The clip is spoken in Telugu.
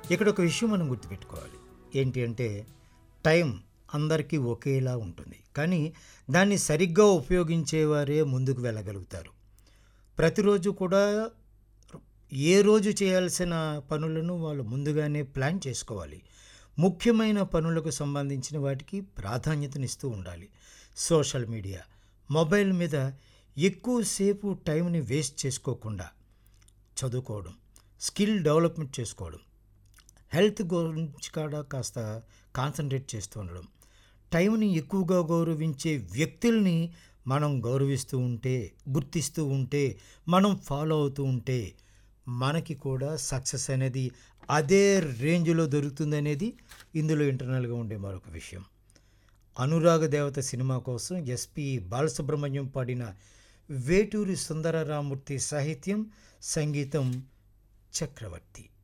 ఇక్కడ ఒక విషయం మనం గుర్తుపెట్టుకోవాలి ఏంటి అంటే టైం అందరికీ ఒకేలా ఉంటుంది కానీ దాన్ని సరిగ్గా ఉపయోగించేవారే ముందుకు వెళ్ళగలుగుతారు ప్రతిరోజు కూడా ఏ రోజు చేయాల్సిన పనులను వాళ్ళు ముందుగానే ప్లాన్ చేసుకోవాలి ముఖ్యమైన పనులకు సంబంధించిన వాటికి ప్రాధాన్యతనిస్తూ ఉండాలి సోషల్ మీడియా మొబైల్ మీద ఎక్కువసేపు టైంని వేస్ట్ చేసుకోకుండా చదువుకోవడం స్కిల్ డెవలప్మెంట్ చేసుకోవడం హెల్త్ గురించి కూడా కాస్త కాన్సన్ట్రేట్ చేస్తూ ఉండడం టైంని ఎక్కువగా గౌరవించే వ్యక్తుల్ని మనం గౌరవిస్తూ ఉంటే గుర్తిస్తూ ఉంటే మనం ఫాలో అవుతూ ఉంటే మనకి కూడా సక్సెస్ అనేది అదే రేంజ్లో దొరుకుతుంది అనేది ఇందులో ఇంటర్నల్గా ఉండే మరొక విషయం అనురాగ దేవత సినిమా కోసం ఎస్పి బాలసుబ్రహ్మణ్యం పాడిన వేటూరి సుందరరామూర్తి సాహిత్యం సంగీతం చక్రవర్తి